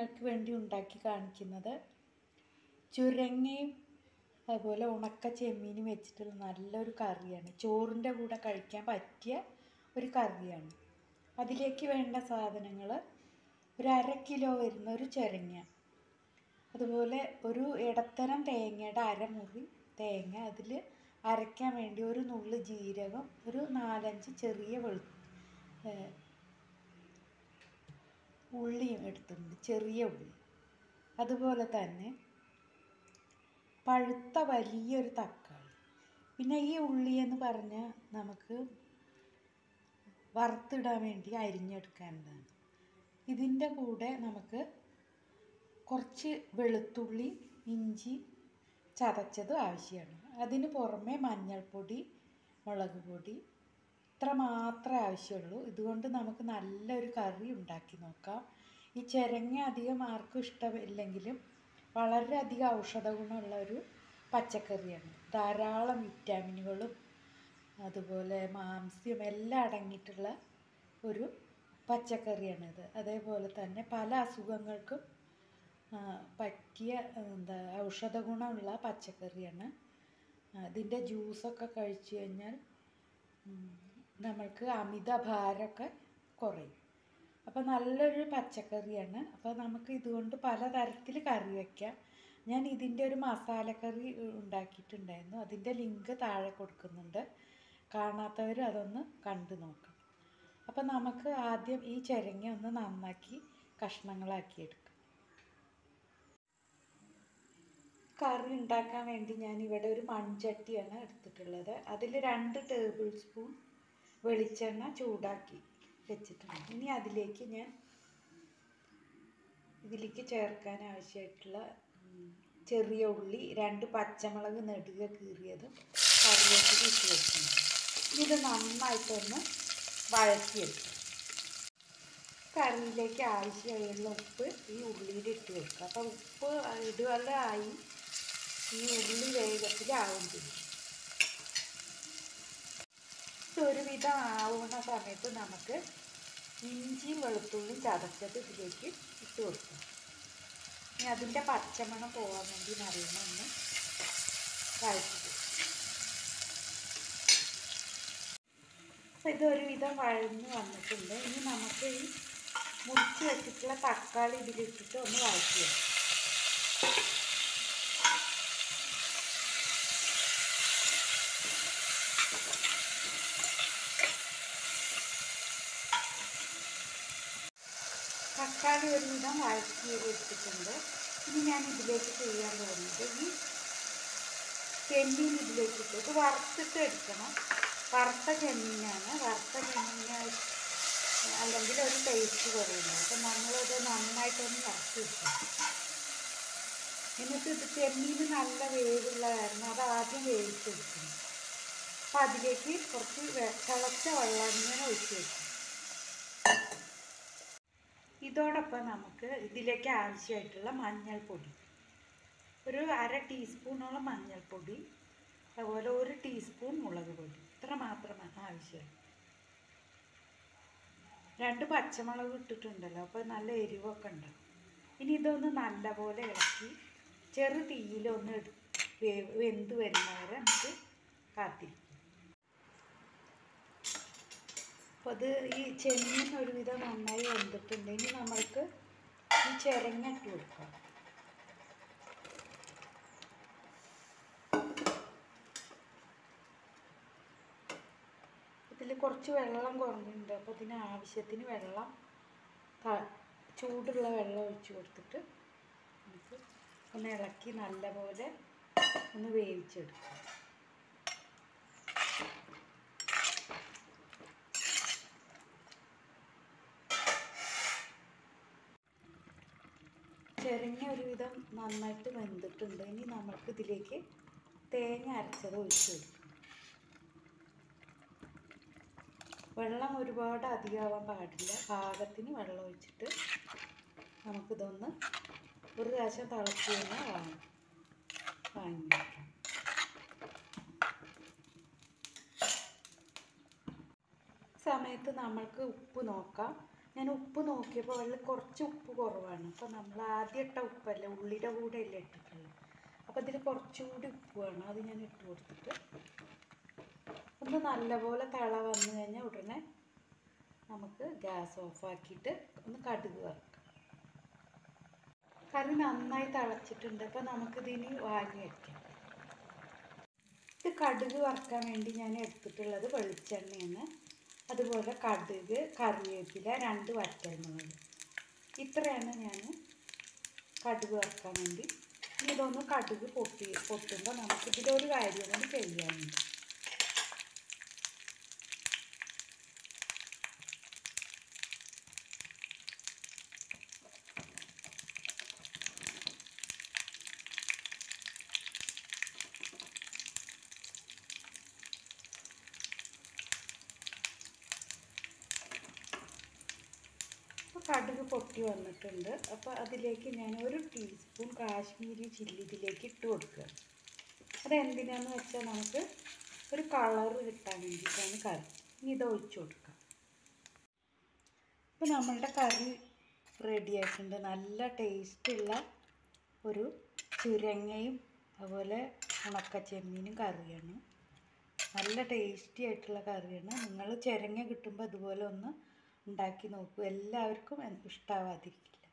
നിങ്ങൾക്ക് വേണ്ടി ഉണ്ടാക്കി കാണിക്കുന്നത് ചുരങ്ങയും അതുപോലെ ഉണക്ക ചെമ്മീനും വെച്ചിട്ടുള്ള നല്ലൊരു കറിയാണ് ചോറിൻ്റെ കൂടെ കഴിക്കാൻ പറ്റിയ ഒരു കറിയാണ് അതിലേക്ക് വേണ്ട സാധനങ്ങൾ ഒരു അര കിലോ വരുന്ന ഒരു ചുരങ്ങ അതുപോലെ ഒരു ഇടത്തരം തേങ്ങയുടെ അരമുറി തേങ്ങ അതിൽ അരയ്ക്കാൻ വേണ്ടി ഒരു നുള്ളു ജീരകം ഒരു നാലഞ്ച് ചെറിയ വെളു ഏഹ് ഉള്ളിയും എടുത്തിട്ടുണ്ട് ചെറിയ ഉള്ളി അതുപോലെ തന്നെ പഴുത്ത വലിയൊരു തക്കാളി പിന്നെ ഈ ഉള്ളി എന്ന് പറഞ്ഞാൽ നമുക്ക് വറുത്തിടാൻ വേണ്ടി അരിഞ്ഞെടുക്കേണ്ടതാണ് ഇതിൻ്റെ കൂടെ നമുക്ക് കുറച്ച് വെളുത്തുള്ളി ഇഞ്ചി ചതച്ചതും ആവശ്യമാണ് അതിന് പുറമെ മഞ്ഞൾപ്പൊടി മുളക് പൊടി ഇത്ര മാത്രമേ ആവശ്യമുള്ളൂ ഇതുകൊണ്ട് നമുക്ക് നല്ലൊരു കറി ഉണ്ടാക്കി നോക്കാം ഈ ചിരങ്ങ അധികം ആർക്കും ഇഷ്ടമില്ലെങ്കിലും വളരെയധികം ഔഷധ ഗുണമുള്ള ഒരു പച്ചക്കറിയാണ് ധാരാളം വിറ്റാമിനുകളും അതുപോലെ മാംസ്യം എല്ലാം അടങ്ങിയിട്ടുള്ള ഒരു പച്ചക്കറിയാണിത് അതേപോലെ തന്നെ പല അസുഖങ്ങൾക്കും ആ, പറ്റിയ എന്താ ഔഷധ ഗുണമുള്ള പച്ചക്കറിയാണ് അതിൻ്റെ ജ്യൂസൊക്കെ കഴിച്ചു കഴിഞ്ഞാൽ ഉം, നമ്മൾക്ക് അമിത ഭാരമൊക്കെ കുറയും അപ്പോൾ നല്ലൊരു പച്ചക്കറിയാണ് അപ്പോൾ നമുക്ക് ഇതുകൊണ്ട് പലതരത്തിൽ കറി വയ്ക്കാം ഞാൻ ഇതിൻ്റെ ഒരു മസാലക്കറി ഉണ്ടാക്കിയിട്ടുണ്ടായിരുന്നു അതിൻ്റെ ലിങ്ക് താഴെ കൊടുക്കുന്നുണ്ട് കാണാത്തവർ അതൊന്ന് കണ്ടു നോക്കാം അപ്പോൾ നമുക്ക് ആദ്യം ഈ ചിരങ്ങ ഒന്ന് നന്നാക്കി കഷ്ണങ്ങളാക്കി എടുക്കാം കറി ഉണ്ടാക്കാൻ വേണ്ടി ഞാൻ ഇവിടെ ഒരു മൺചട്ടിയാണ് എടുത്തിട്ടുള്ളത് അതിൽ രണ്ട് ടേബിൾ സ്പൂൺ വെളിച്ചെണ്ണ ചൂടാക്കി വെച്ചിട്ടുണ്ട് ഇനി അതിലേക്ക് ഞാൻ ഇതിലേക്ക് ചേർക്കാൻ ആവശ്യമായിട്ടുള്ള ഉം, ചെറിയ ഉള്ളി രണ്ട് പച്ചമുളക് നെടുക കീറിയതും കറിവേപ്പില ഇട്ട് വെക്കുന്നുണ്ട് ഇത് നന്നായിട്ടൊന്ന് വഴറ്റിയെടുക്കും കറിയിലേക്ക് ആവശ്യമായുള്ള ഉപ്പ് ഈ ഉള്ളിയിൽ ഇട്ട് വെക്കുക അപ്പോൾ ഉപ്പ് ഇടുവെല്ലാം ആയി ഈ ഉള്ളി വേഗത്തിലാവും ചെയ്യും ഒരുവിധം ആവുന്ന സമയത്ത് നമുക്ക് ഇഞ്ചിയും വെളുത്തുള്ളിയും ചതച്ചത് ഇതിലേക്ക് ഇട്ട് കൊടുക്കാം ഇനി അതിൻ്റെ പച്ചമണം പോകാൻ വേണ്ടി നല്ലോണം ഒന്ന് വഴറ്റിട്ട് അപ്പോൾ ഇതൊരുവിധം വഴന്ന് വന്നിട്ടുണ്ട് ഇനി നമുക്ക് ഈ മുറിച്ച് വെച്ചിട്ടുള്ള തക്കാളി ഇതിലിട്ടിട്ട് ഒന്ന് വഴറ്റി വെക്കാം തക്കാളി ഒരുവിധം വഴറ്റി എടുത്തിട്ടുണ്ട് ഇനി ഞാൻ ഇതിലേക്ക് ചെയ്യാൻ പോകുന്നത് ഈ ചെമ്മീൻ ഇതിലേക്ക് ഇട്ട് ഇത് വറുത്തിട്ട് എടുക്കണം വറുത്ത ചെമ്മീനാണ് വറുത്ത ചെമ്മീന് അല്ലെങ്കിൽ ഒരു ടേസ്റ്റ് കുറയില്ല അപ്പം നമ്മളത് നന്നായിട്ടൊന്ന് വറുത്ത് വെക്കണം എന്നിട്ട് ഇത് ചെമ്മീൻ നല്ല വേവുള്ള കാരണം അത് ആദ്യം വേവിച്ചെടുക്കണം അപ്പം അതിലേക്ക് കുറച്ച് വെ- തിളച്ച വെള്ളം ഇങ്ങനെ ഒഴിച്ച് വെക്കും ഇതോടൊപ്പം നമുക്ക് ഇതിലേക്ക് ആവശ്യമായിട്ടുള്ള മഞ്ഞൾപ്പൊടി ഒരു അര ടീസ്പൂണോളം മഞ്ഞൾപ്പൊടി അതുപോലെ ഒരു ടീസ്പൂൺ മുളക് പൊടി ഇത്ര മാത്രമാണ് ആവശ്യം രണ്ട് പച്ചമുളക് ഇട്ടിട്ടുണ്ടല്ലോ അപ്പോൾ നല്ല എരിവൊക്കെ ഉണ്ടാവും ഇനി ഇതൊന്ന് നല്ലപോലെ ഇളക്കി ചെറു തീയിലൊന്ന് എടു വേ- വെന്ത് വരുന്നവരെ നമുക്ക് കാത്തിരിക്കും അപ്പോൾ അത് ഈ ചെമ്മീൻ ഒരുവിധം നന്നായി വെന്തിട്ടുണ്ട് ഇനി നമ്മൾക്ക് ഈ ചിരങ്ങ ഇട്ട് കൊടുക്കാം ഇതിൽ കുറച്ച് വെള്ളം കുറഞ്ഞിട്ടുണ്ട് അപ്പോൾ ഇതിന് ആവശ്യത്തിന് വെള്ളം ത- ചൂടുള്ള വെള്ളം ഒഴിച്ച് കൊടുത്തിട്ട് നമുക്ക് ഒന്ന് ഇളക്കി നല്ലപോലെ ഒന്ന് വേവിച്ചെടുക്കാം ചിരങ്ങ ഒരുവിധം നന്നായിട്ട് വെന്തിട്ടുണ്ട് ഇനി നമുക്ക് ഇതിലേക്ക് തേങ്ങ അരച്ചത് ഒഴിച്ച് കൊടുക്കാം വെള്ളം ഒരുപാട് അധികമാവാൻ പാടില്ല പാകത്തിന് വെള്ളം ഒഴിച്ചിട്ട് നമുക്കിതൊന്ന് ഒരു പ്രാവശ്യം തിളച്ച് കഴിഞ്ഞാൽ വാങ്ങി വാങ്ങി വയ്ക്കാം സമയത്ത് നമ്മൾക്ക് ഉപ്പ് നോക്കാം ഞാൻ ഉപ്പ് നോക്കിയപ്പോൾ അതിൽ കുറച്ച് ഉപ്പ് കുറവാണ് അപ്പോൾ നമ്മൾ ആദ്യം ഇട്ട ഉപ്പല്ല ഉള്ളിയുടെ കൂടെ അല്ലേ ഇട്ടിട്ടുള്ളൂ അപ്പോൾ ഇതിൽ കുറച്ചുകൂടി ഉപ്പ് വേണം അത് ഞാൻ ഇട്ട് കൊടുത്തിട്ട് ഒന്ന് നല്ലപോലെ തള വന്നു കഴിഞ്ഞാൽ ഉടനെ നമുക്ക് ഗ്യാസ് ഓഫാക്കിയിട്ട് ഒന്ന് കടുക് വറുക്കാം കറി നന്നായി തിളച്ചിട്ടുണ്ട് അപ്പോൾ നമുക്കിതിനി വാങ്ങി വയ്ക്കാം ഇത് കടുക് വറുക്കാൻ വേണ്ടി ഞാൻ എടുത്തിട്ടുള്ളത് വെളിച്ചെണ്ണയാണ് അതുപോലെ കടുക് കറിവേപ്പില രണ്ട് വറ്റൽമുളക് ഇത്രയാണ് ഞാൻ കടുക് വറുക്കാൻ വേണ്ടി ഇനി ഇതൊന്ന് കടുക് പൊട്ടി പൊട്ടുമ്പോൾ നമുക്ക് ഇതിലൊരു കാര്യം കൂടി ചെയ്യാനുണ്ട് അപ്പോൾ കടുക് പൊട്ടി വന്നിട്ടുണ്ട് അപ്പോൾ അതിലേക്ക് ഞാൻ ഒരു ടീസ്പൂൺ കാശ്മീരി ചില്ലി ഇതിലേക്ക് ഇട്ട് കൊടുക്കുക അതെന്തിനാന്ന് വെച്ചാൽ നമുക്ക് ഒരു കളറ് കിട്ടാൻ വേണ്ടിയിട്ടാണ് കറി ഇനി ഇത് ഒഴിച്ചു കൊടുക്കാം ഇപ്പോൾ നമ്മളുടെ കറി റെഡി ആയിട്ടുണ്ട് നല്ല ടേസ്റ്റുള്ള ഒരു ചുരങ്ങയും അതുപോലെ ഉണക്ക ചെമ്മീനും കറിയാണ് നല്ല ടേസ്റ്റി ആയിട്ടുള്ള കറിയാണ് നിങ്ങൾ ചിരങ്ങ കിട്ടുമ്പോൾ ഇതുപോലെ ഒന്ന് ഉണ്ടാക്കി നോക്കൂ എല്ലാവർക്കും ഇഷ്ടമാവാതിരിക്കില്ല